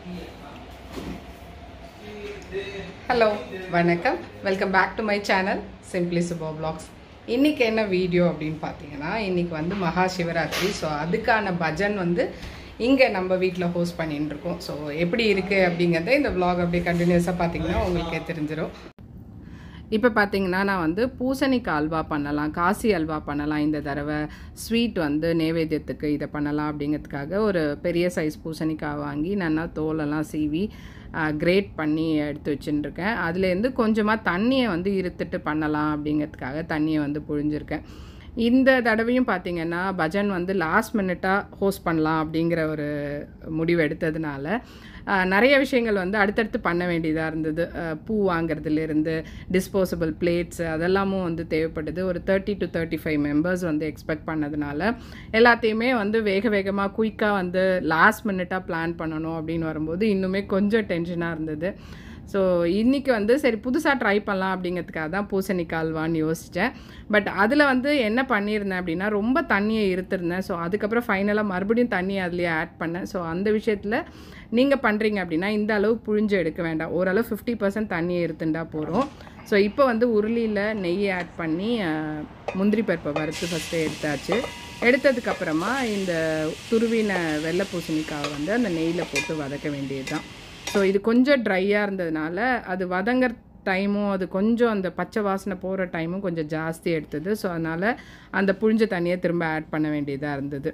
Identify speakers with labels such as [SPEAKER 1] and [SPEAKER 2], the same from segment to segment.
[SPEAKER 1] Hello வணக்கம் welcome back to my channel simply Subo vlogs இன்னைக்கு என்ன வீடியோ அப்படின்னு பார்த்தீங்கன்னா இன்னைக்கு வந்து மகா சிவராத்திரி ஸோ அதுக்கான பஜன் வந்து இங்கே நம்ம வீட்டில் ஹோஸ்ட் பண்ணிட்டு இருக்கோம் ஸோ எப்படி இருக்குது அப்படிங்கிறத இந்த vlog அப்படியே கண்டினியூஸாக பார்த்தீங்கன்னா உங்களுக்கே தெரிஞ்சிடும் இப்போ பார்த்தீங்கன்னா நான் வந்து பூசணிக்காய் அல்வா பண்ணலாம் காசி அல்வா பண்ணலாம் இந்த தடவை ஸ்வீட் வந்து நைவேத்தியத்துக்கு இதை பண்ணலாம் அப்படிங்கிறதுக்காக ஒரு பெரிய சைஸ் பூசணிக்காய் வாங்கி நல்லா தோலெல்லாம் சீவி கிரேட் பண்ணி எடுத்து வச்சுட்டுருக்கேன் அதுலேருந்து கொஞ்சமாக தண்ணியை வந்து இருத்துட்டு பண்ணலாம் அப்படிங்கிறதுக்காக தண்ணியை வந்து புழிஞ்சிருக்கேன் இந்த தடவையும் பார்த்தீங்கன்னா பஜன் வந்து லாஸ்ட் மினிட்டாக ஹோஸ்ட் பண்ணலாம் அப்படிங்கிற ஒரு முடிவு எடுத்ததுனால ஆஹ், நிறைய விஷயங்கள் வந்து அடுத்தடுத்து பண்ண வேண்டியதாக இருந்தது ஆஹ், பூ வாங்குறதுலேருந்து டிஸ்போசபிள் பிளேட்ஸ் அதெல்லாமும் வந்து தேவைப்படுது ஒரு thirty to thirty five members வந்து எக்ஸ்பெக்ட் பண்ணதுனால எல்லாத்தையுமே வந்து வேக வேகமாக குயிக்காக வந்து லாஸ்ட் மினிட்டாக பிளான் பண்ணணும் அப்படின்னு வரும்போது இன்னுமே கொஞ்சம் டென்ஷனாக இருந்தது ஸோ இன்றைக்கி வந்து சரி புதுசாக ட்ரை பண்ணலாம் அப்படிங்கிறதுக்காக தான் பூசணிக்காய் அல்வான்னு யோசித்தேன் பட் அதில் வந்து என்ன பண்ணியிருந்தேன் அப்படின்னா ரொம்ப தண்ணியை இருத்திருந்தேன் ஸோ அதுக்கப்புறம் ஃபைனலாக மறுபடியும் தண்ணியை அதுலேயே ஆட் பண்ணேன் ஸோ அந்த விஷயத்தில் நீங்கள் பண்ணுறீங்க அப்படின்னா இந்த அளவு புழிஞ்சு எடுக்க வேண்டாம் ஓரளவு ஃபிஃப்டி பர்சன்ட் தண்ணியை இருத்துண்டா போகிறோம் ஸோ இப்போ வந்து உருளியில் நெய்யை ஆட் பண்ணி அஹ், முந்திரி பருப்பை வறுத்து ஃபஸ்ட்டு எடுத்தாச்சு எடுத்ததுக்கப்புறமா இந்த துருவின வெள்ளை பூசணிக்காவை வந்து அந்த நெய்யில் போட்டு வதக்க வேண்டியது தான் ஸோ இது கொஞ்சம் ட்ரையாக இருந்ததுனால அது வதங்குற டைமும் அது கொஞ்சம் அந்த பச்சை வாசனை போகிற டைமும் கொஞ்சம் ஜாஸ்தி எடுத்தது ஸோ அதனால் அந்த புழிஞ்ச தண்ணியை திரும்ப ஆட் பண்ண வேண்டியதாக இருந்தது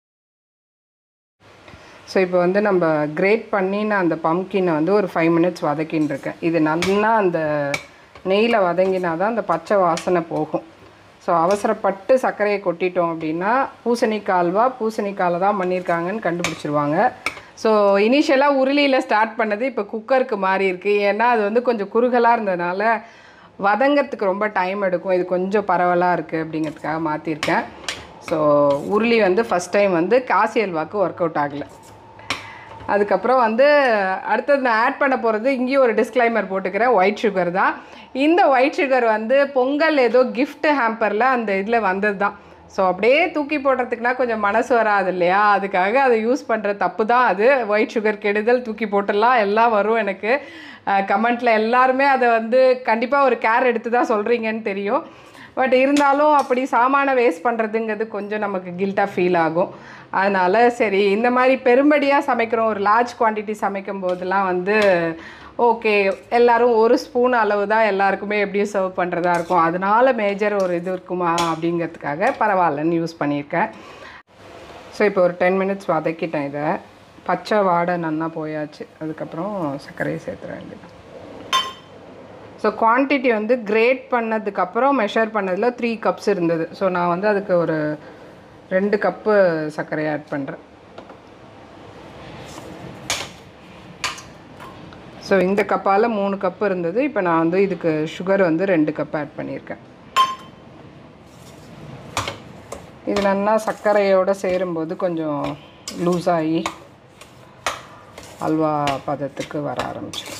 [SPEAKER 1] ஸோ இப்போ வந்து நம்ம கிரேட் பண்ணின அந்த பம்கினை வந்து ஒரு ஃபைவ் மினிட்ஸ் வதக்கின்னு இருக்கேன் இது நல்லா அந்த நெய்யில் வதங்கினா தான் அந்த பச்சை வாசனை போகும் ஸோ அவசரப்பட்டு சர்க்கரையை கொட்டிட்டோம் அப்படின்னா பூசணிக்காய் அல்வா பூசணிக்காயில் தான் பண்ணியிருக்காங்கன்னு கண்டுபிடிச்சிருவாங்க ஸோ இனிஷியலாக உருளியில் ஸ்டார்ட் பண்ணது இப்போ குக்கருக்கு மாறி இருக்கு ஏன்னா அது வந்து கொஞ்சம் குறுகலாக இருந்ததுனால வதங்கிறதுக்கு ரொம்ப டைம் எடுக்கும் இது கொஞ்சம் பரவலாக இருக்குது அப்படிங்கிறதுக்காக மாற்றிருக்கேன் ஸோ உருளி வந்து ஃபஸ்ட் டைம் வந்து காசி அல்வாக்கு ஒர்க் அவுட் ஆகலை அதுக்கப்புறம் வந்து அடுத்தது நான் ஆட் பண்ண போகிறது இங்கேயும் ஒரு டிஸ்க்ளைமர் போட்டுக்கிறேன் ஒயிட் சுகர் தான் இந்த ஒயிட் சுகர் வந்து பொங்கல் ஏதோ gift ஹேம்பரில் அந்த இதில் வந்தது தான் ஸோ அப்படியே தூக்கி போடுறதுக்குனா கொஞ்சம் மனசு வராது இல்லையா அதுக்காக அதை யூஸ் பண்ணுற தப்பு தான் அது ஒயிட் சுகர் கெடுதல் தூக்கி போட்டுடலாம் எல்லாம் வரும் எனக்கு கமெண்ட்டில் எல்லாருமே அதை வந்து கண்டிப்பாக ஒரு கேர் எடுத்து தான் சொல்கிறீங்கன்னு தெரியும் பட் இருந்தாலும் அப்படி சாமானை வேஸ்ட் பண்ணுறதுங்கிறது கொஞ்சம் நமக்கு கில்ட்டாக ஃபீல் ஆகும் அதனால் சரி இந்த மாதிரி பெரும்படியாக சமைக்கிறோம் ஒரு லார்ஜ் குவான்டிட்டி சமைக்கும் போதெல்லாம் வந்து ஓகே எல்லாரும் ஒரு ஸ்பூன் அளவு தான் எல்லாருக்குமே எப்படியும் சர்வ் பண்ணுறதா இருக்கும் அதனால மேஜர் ஒரு இது இருக்குமா அப்படிங்கிறதுக்காக பரவாயில்லன்னு யூஸ் பண்ணியிருக்கேன் ஸோ இப்போ ஒரு டென் மினிட்ஸ் வதக்கிட்டேன் இதை பச்சை வாடை நன்னா போயாச்சு அதுக்கப்புறம் சர்க்கரையை சேர்த்துற வேண்டியது ஸோ குவான்டிட்டி வந்து கிரேட் பண்ணதுக்கப்புறம் மெஷர் பண்ணதில் த்ரீ கப்ஸ் இருந்தது ஸோ நான் வந்து அதுக்கு ஒரு ரெண்டு கப்பு சர்க்கரை ஆட் பண்ணுறேன் ஸோ இந்த கப்பால் மூணு கப்பு இருந்தது இப்போ நான் வந்து இதுக்கு சுகர் வந்து ரெண்டு கப் ஆட் பண்ணியிருக்கேன் இது நல்லா சர்க்கரையோடு சேரும்போது கொஞ்சம் லூஸ் ஆகி அல்வா பதத்துக்கு வர ஆரம்பிச்சிடும்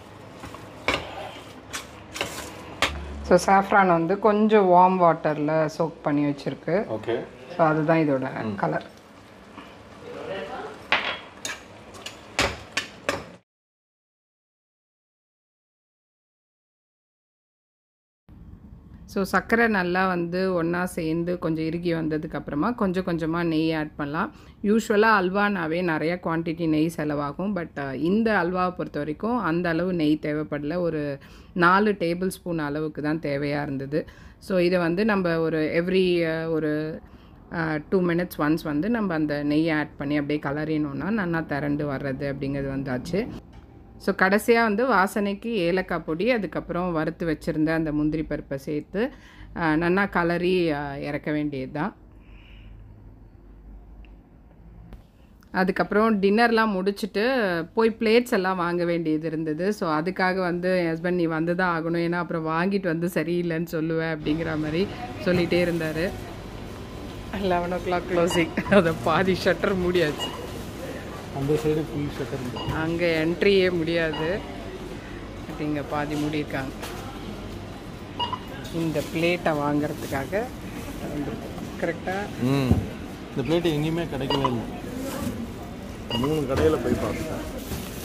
[SPEAKER 1] ஸோ சாஃப்ரான் வந்து கொஞ்சம் வார்ம் வாட்டரில் சோக் பண்ணி வச்சுருக்கு
[SPEAKER 2] ஓகே
[SPEAKER 1] ஸோ அதுதான் இதோட கலர் ஸோ சர்க்கரை நல்லா வந்து ஒன்றா சேர்ந்து கொஞ்சம் இறுகி வந்ததுக்கப்புறமா கொஞ்சம் கொஞ்சமாக நெய் ஆட் பண்ணலாம் யூஸ்வலாக அல்வானாவே நிறைய குவான்டிட்டி நெய் செலவாகும் பட் இந்த அல்வாவை பொறுத்த வரைக்கும் அந்த அளவு நெய் தேவைப்படல ஒரு நாலு டேபிள் ஸ்பூன் அளவுக்கு தான் தேவையாக இருந்தது ஸோ இதை வந்து நம்ம ஒரு எவ்ரி ஒரு டூ மினிட்ஸ் ஒன்ஸ் வந்து நம்ம அந்த நெய்யை ஆட் பண்ணி அப்படியே கலரினோன்னா நல்லா திரண்டு வர்றது அப்படிங்கிறது வந்தாச்சு ஸோ கடைசியாக வந்து வாசனைக்கு ஏலக்காய் பொடி அதுக்கப்புறம் வறுத்து வச்சுருந்த அந்த முந்திரி பருப்பை சேர்த்து அஹ், நல்லா கலரி அஹ், இறக்க வேண்டியது தான் அதுக்கப்புறம் டின்னர்லாம் முடிச்சுட்டு போய் பிளேட்ஸ் எல்லாம் வாங்க வேண்டியது இருந்தது ஸோ அதுக்காக வந்து என் ஹஸ்பண்ட் நீ வந்து தான் ஆகணும் ஏன்னா அப்புறம் வாங்கிட்டு வந்து சரியில்லைன்னு சொல்லுவேன் அப்படிங்கிற மாதிரி சொல்லிகிட்டே இருந்தார் லெவன் ஓ கிளாக் க்ளோசிங் அதை பாதி ஷட்டர் முடியாச்சு
[SPEAKER 2] அந்த சைடு ஃபுல் ஷட்டர்
[SPEAKER 1] அங்கே என்ட்ரியே முடியாது பட் இங்கே பாதி மூடியிருக்காங்க இந்த பிளேட்டை வாங்குறதுக்காக கரெக்டாக
[SPEAKER 2] ம் இந்த பிளேட்டு எங்கேயுமே கிடைக்கவே இல்லை மூணு கடையில் போய் பார்த்தேன்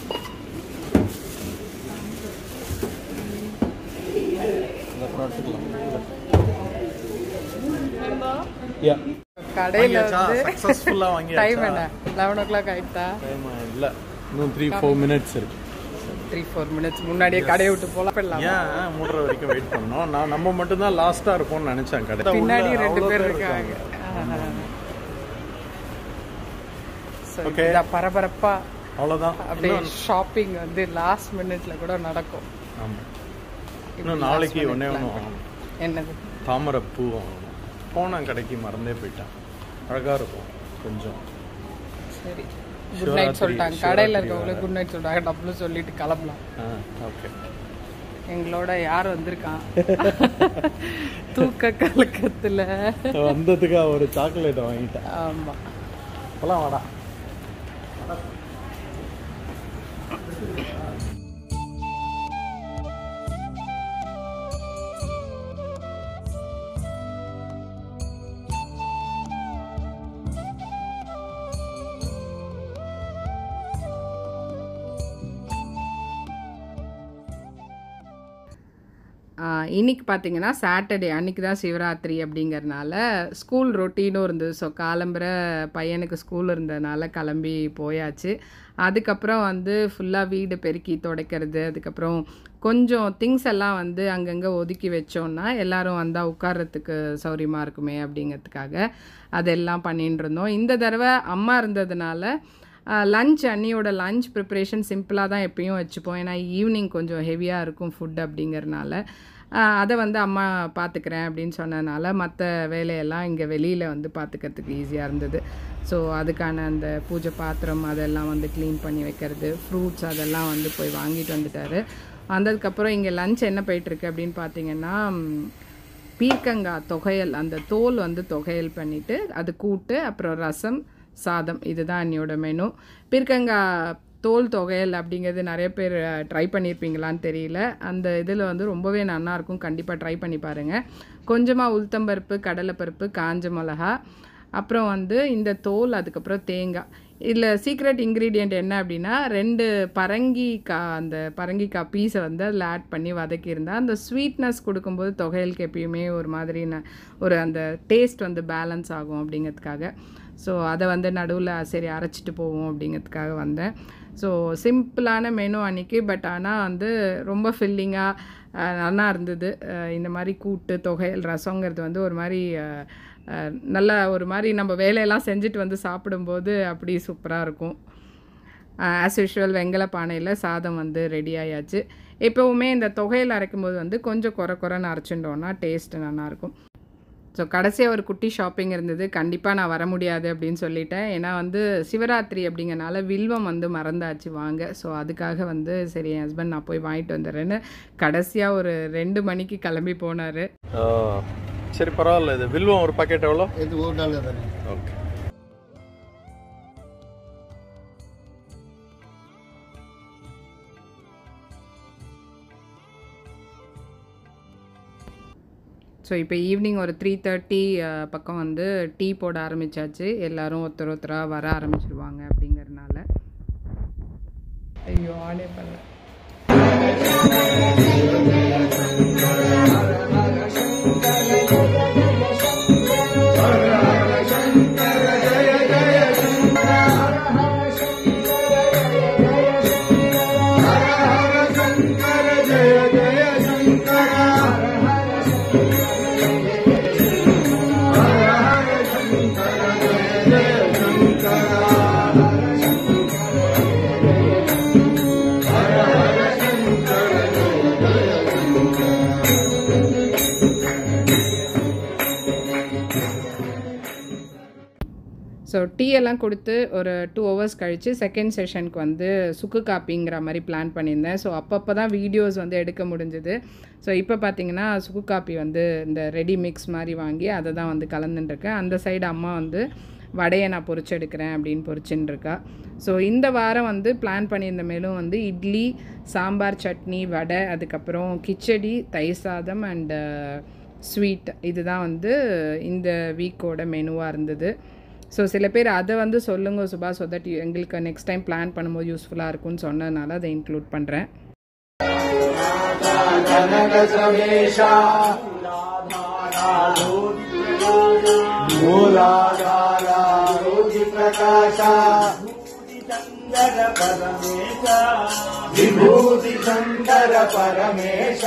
[SPEAKER 2] அப்புறம் எடுத்துக்கலாம் யா
[SPEAKER 1] கடையில் வந்து
[SPEAKER 2] சக்ஸஸ்ஃபுல்லாக வாங்கி
[SPEAKER 1] டைம் என்ன லெவன் ஓ கிளாக் ஆகிட்டா
[SPEAKER 2] டைம் இல்லை இன்னும் த்ரீ ஃபோர் மினிட்ஸ் இருக்கு
[SPEAKER 1] த்ரீ ஃபோர் மினிட்ஸ் முன்னாடியே கடையை விட்டு போகலாம் போயிடலாம்
[SPEAKER 2] ஏன் மூடுற வரைக்கும் வெயிட் பண்ணோம் நான் நம்ம மட்டும் தான் லாஸ்ட்டாக இருப்போம்னு நினச்சேன் கடை
[SPEAKER 1] பின்னாடி
[SPEAKER 2] உள்ள
[SPEAKER 1] ரெண்டு
[SPEAKER 2] அவ்வளோ
[SPEAKER 1] பேர்
[SPEAKER 2] பேர்
[SPEAKER 1] இருக்காங்க So,
[SPEAKER 2] Okay.
[SPEAKER 1] இதான் பரபரப்பா
[SPEAKER 2] அவ்வளோதான்
[SPEAKER 1] அப்படியே ஷாப்பிங் வந்து லாஸ்ட் மினிட்ல கூட நடக்கும்
[SPEAKER 2] ஆமாம்
[SPEAKER 1] இப்படி
[SPEAKER 2] இன்னும்
[SPEAKER 1] last
[SPEAKER 2] நாளைக்கு
[SPEAKER 1] minute
[SPEAKER 2] ஒன்றே
[SPEAKER 1] plan
[SPEAKER 2] ஒன்று
[SPEAKER 1] பண்ணி.
[SPEAKER 2] வாங்கணும்
[SPEAKER 1] என்னது
[SPEAKER 2] தாமரை பூ வாங்கணும் போன கடைக்கு மறந்தே போயிட்டேன் அழகாக இருக்கும் கொஞ்சம்
[SPEAKER 1] சரி குட்
[SPEAKER 2] சிவராத்திரி,
[SPEAKER 1] நைட் சொல்லிட்டாங்க கடையில்
[SPEAKER 2] சிவராத்திரி
[SPEAKER 1] இருக்கவங்களே
[SPEAKER 2] வேற.
[SPEAKER 1] குட் நைட் சொல்லிட்டாங்க டப்புனு சொல்லிட்டு கிளம்பலாம்
[SPEAKER 2] ஆ ஓகே
[SPEAKER 1] எங்களோட யார் வந்திருக்கான் தூக்க கலக்கத்துல
[SPEAKER 2] வந்ததுக்காக ஒரு சாக்லேட்டை வாங்கிட்டேன்
[SPEAKER 1] ஆமா
[SPEAKER 2] அப்போலாம் வாடா
[SPEAKER 1] ஆஹ் இன்னைக்கு பார்த்தீங்கன்னா சாட்டர்டே அன்னைக்கு தான் சிவராத்திரி அப்படிங்கறனால ஸ்கூல் ரொட்டீனும் இருந்தது ஸோ காலம்புற பையனுக்கு ஸ்கூல் இருந்ததுனால கிளம்பி போயாச்சு அதுக்கப்புறம் வந்து ஃபுல்லாக வீடு பெருக்கி துடைக்கிறது அதுக்கப்புறம் கொஞ்சம் திங்ஸ் எல்லாம் வந்து அங்கங்கே ஒதுக்கி வச்சோன்னா எல்லாரும் வந்தால் உட்கார்றதுக்கு சௌரியமாக இருக்குமே அப்படிங்கிறதுக்காக அதெல்லாம் பண்ணிட்டு இருந்தோம் இந்த தடவை அம்மா இருந்ததுனால லஞ்ச் அண்ணியோட லஞ்ச் ப்ரிப்பரேஷன் சிம்பிளாக தான் எப்பயும் வச்சுப்போம் ஏன்னா ஈவினிங் கொஞ்சம் ஹெவியாக இருக்கும் ஃபுட் அப்படிங்கறனால ஆஹ் அதை வந்து அம்மா பார்த்துக்கிறேன் அப்படின்னு சொன்னதுனால மற்ற வேலையெல்லாம் இங்கே வெளியில் வந்து பார்த்துக்கிறதுக்கு ஈஸியாக இருந்தது ஸோ அதுக்கான அந்த பூஜை பாத்திரம் அதெல்லாம் வந்து க்ளீன் பண்ணி வைக்கிறது ஃப்ரூட்ஸ் அதெல்லாம் வந்து போய் வாங்கிட்டு வந்துட்டாரு வந்ததுக்கப்புறம் இங்கே லஞ்ச் என்ன போயிட்டுருக்கு அப்படின்னு பார்த்தீங்கன்னா ம், பீர்க்கங்காய் தொகையல் அந்த தோல் வந்து தொகையல் பண்ணிவிட்டு அது கூட்டு அப்புறம் ரசம் சாதம் இதுதான் என்னோட மெனு பீர்க்கங்காய் தோல் தொகையல் அப்படிங்கிறது நிறைய பேர் ட்ரை பண்ணியிருப்பீங்களான்னு தெரியல அந்த இதில் வந்து ரொம்பவே நல்லா இருக்கும் கண்டிப்பாக ட்ரை பண்ணி பாருங்கள் கொஞ்சமாக உளுத்தம்பருப்பு கடலைப்பருப்பு காஞ்ச மிளகா அப்புறம் வந்து இந்த தோல் அதுக்கப்புறம் தேங்காய் இதில் சீக்ரெட் இன்க்ரீடியண்ட் என்ன அப்படின்னா ரெண்டு பரங்கிக்காய் அந்த பரங்கிக்காய் பீஸை வந்து அதில் ஆட் பண்ணி வதக்கியிருந்தா அந்த ஸ்வீட்னஸ் கொடுக்கும்போது தொகையலுக்கு எப்பயுமே ஒரு மாதிரி ந- ஒரு அந்த டேஸ்ட் வந்து பேலன்ஸ் ஆகும் அப்படிங்கிறதுக்காக ஸோ அதை வந்து நடுவில் சரி அரைச்சிட்டு போவோம் அப்படிங்கிறதுக்காக வந்தேன் ஸோ சிம்பிளான மெனு அன்னைக்கு பட் ஆனால் வந்து ரொம்ப ஃபில்லிங்காக நல்லா இருந்தது அஹ் இந்த மாதிரி கூட்டு தொகையல் ரசங்கிறது வந்து ஒரு மாதிரி அஹ், அஹ், நல்லா ஒரு மாதிரி நம்ம வேலையெல்லாம் செஞ்சுட்டு வந்து சாப்பிடும்போது அப்படி சூப்பராக இருக்கும் ஆஸ் யூஷுவல் வெங்கல பானையில் சாதம் வந்து ரெடி ஆயாச்சு எப்போவுமே இந்த தொகையில் அரைக்கும்போது வந்து கொஞ்சம் குறை குறைன்னு அரைச்சிட்டோன்னா டேஸ்ட் நல்லாயிருக்கும் ஸோ கடைசியாக ஒரு குட்டி ஷாப்பிங் இருந்தது கண்டிப்பாக நான் வர முடியாது அப்படின்னு சொல்லிட்டேன் ஏன்னா வந்து சிவராத்திரி அப்படிங்கறனால வில்வம் வந்து மறந்தாச்சு வாங்க ஸோ அதுக்காக வந்து சரி என் ஹஸ்பண்ட் நான் போய் வாங்கிட்டு வந்துடுறேன்னு கடைசியாக ஒரு ரெண்டு மணிக்கு கிளம்பி போனார்
[SPEAKER 2] சரி பரவாயில்ல இது வில்வம் ஒரு பாக்கெட் எவ்வளோ
[SPEAKER 3] இது ஒரு டாலர் தானே
[SPEAKER 2] ஓகே
[SPEAKER 1] ஸோ இப்போ ஈவினிங் ஒரு த்ரீ தேர்ட்டி பக்கம் வந்து டீ போட ஆரம்பிச்சாச்சு எல்லாரும் ஒருத்தர் ஒருத்தராக வர ஆரம்பிச்சிருவாங்க அப்படிங்கறதுனால ஐயோ ஆனே பண்ணல ஸோ டீ எல்லாம் கொடுத்து ஒரு டூ ஹவர்ஸ் கழித்து செகண்ட் செஷனுக்கு வந்து சுக்கு காப்பிங்கிற மாதிரி பிளான் பண்ணியிருந்தேன் ஸோ அப்பப்போ தான் வீடியோஸ் வந்து எடுக்க முடிஞ்சுது ஸோ இப்போ பார்த்தீங்கன்னா சுக்கு காப்பி வந்து இந்த ரெடி மிக்ஸ் மாதிரி வாங்கி அதை தான் வந்து கலந்துட்டுருக்கேன் அந்த சைடு அம்மா வந்து வடையை நான் பொரிச்சு எடுக்கிறேன் அப்படின்னு பொரிச்சுன்னு இருக்கா ஸோ இந்த வாரம் வந்து பிளான் பண்ணியிருந்த மேலும் வந்து இட்லி சாம்பார் சட்னி வடை அதுக்கப்புறம் கிச்சடி தயிர் சாதம் அண்டு ஸ்வீட் இதுதான் வந்து இந்த வீக்கோட மெனுவாக இருந்தது ஸோ சில பேர் அதை வந்து சொல்லுங்க சுபா ஸோ தட் எங்களுக்கு நெக்ஸ்ட் டைம் பிளான் பண்ணும்போது யூஸ்ஃபுல்லாக இருக்கும்னு சொன்னதுனால அதை இன்க்ளூட் பண்ணுறேன்
[SPEAKER 3] ಕನಕ ಸಮೇಶ ಮೂಲಾಧಾರ ಯೋಗಿ ಪ್ರಕಾಶ ವಿಭೂತಿ ಶಂಕರ ಪರಮೇಶ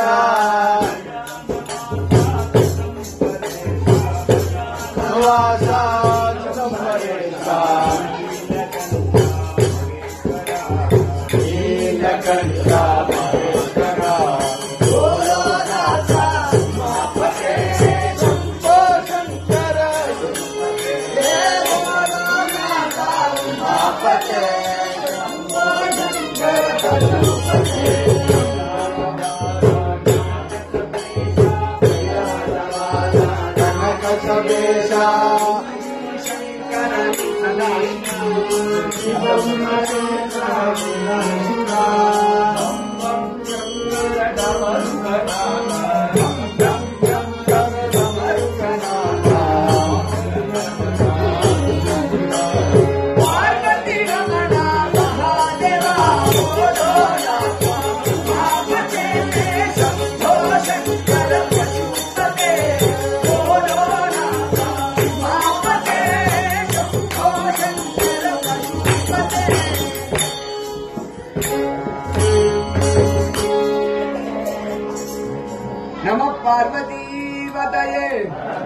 [SPEAKER 3] ವಾಸ ಚಿದಂಬರೇಶ ನೀಲಕಂಠ ಮಹೇಶ್ವರ ಶಂಭೋ ಶಂಕರ ಉಮಾಪತೆ ಕನಕ ಸಬೇಶ
[SPEAKER 4] नमः पार्वतीवतये